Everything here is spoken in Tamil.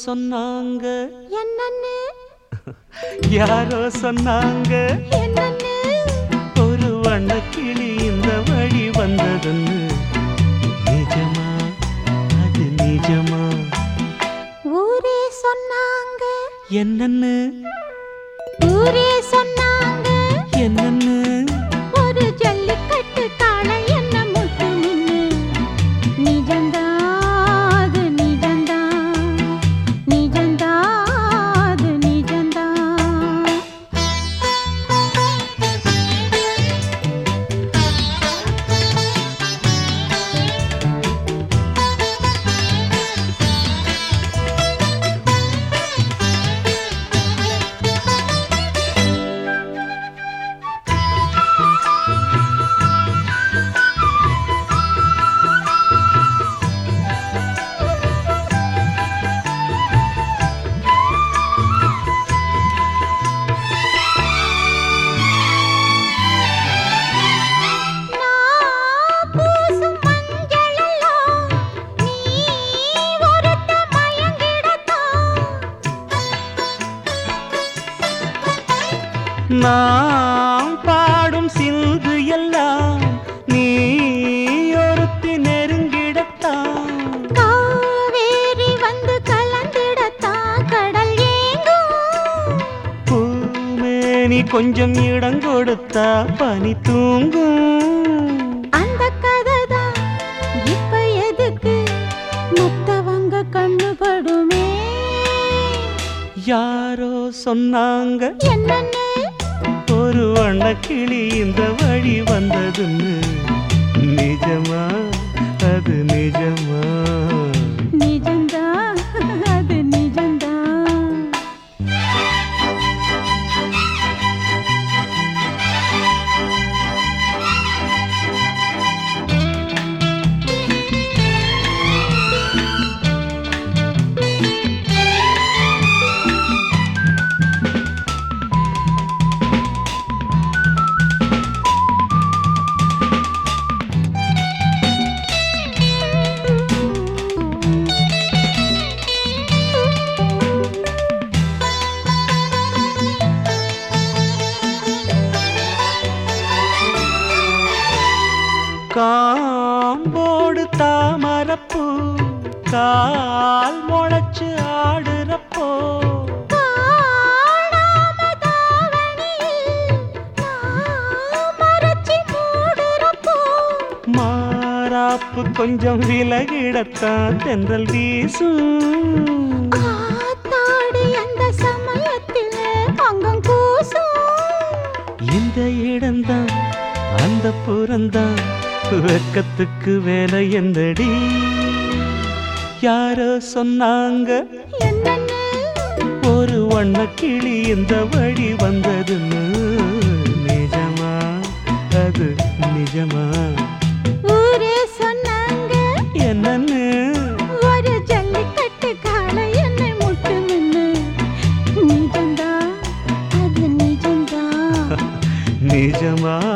சொன்னாங்க என்னன்னு யாரோ சொன்னாங்க என்னன்னு ஒரு வண்ணக்கிளி இந்த வழி வந்ததுன்னு நிஜமா அது நிஜமா ஊரே சொன்னாங்க என்னன்னு ஊரே சொன்னாங்க என்னன்னு ஒரு ஜல்லிக்கட்டு காளை என்ன முட்டு நின்னு நிஜந்தா அது நிஜந்தா நிஜந்தா அது நிஜந்தா நான் பூசும் மஞ்சளெல்லாம் நீ ஒருத்த மயங்கிடத்தான் நாம் பாடும் சிந்து எல்லாம் நீ ஒருத்தி நெருங்கிடத்தான் காவேரி வந்து கலந்திடத்தான் கடல் ஏங்கும் பூமேனி கொஞ்சம் இடம் கொடுத்தா பனி தூங்கும் அந்த கதைதான் இப்ப எதுக்கு மத்தவங்க கண்ணு படுமே யாரோ சொன்னாங்க என்னன்னு ஒரு வண்ணக்கிளி இந்த வழி வந்ததுன்னு நிஜமா அது நிஜமா நிஜந்தா அது நிஜந்தா காம்போடு தாமரப்பூ கால் முளைச்சு ஆடுறப்போ காணாம தாவணியில் நான் மறைச்சி மூடுறப்போ மாறாப்பு கொஞ்சம் விலகிடத்தான் தென்றல் வீசும் காத்தாடி அந்த சமயத்தில் அங்கம் கூசும் இந்த இடம்தான் அந்த புறந்தான் வெக்கத்துக்கு வேலை எந்தடி யாரோ சொன்னாங்க என்னன்னு ஒரு வண்ணக்கிளி இந்த வழி வந்ததுன்னு நிஜமா அது நிஜமா ஊரே சொன்னாங்க என்னன்னு ஒரு ஜல்லிக்கட்டு காளை என்னை முட்டு நின்னு நிஜந்தா அது நிஜந்தா நிஜமா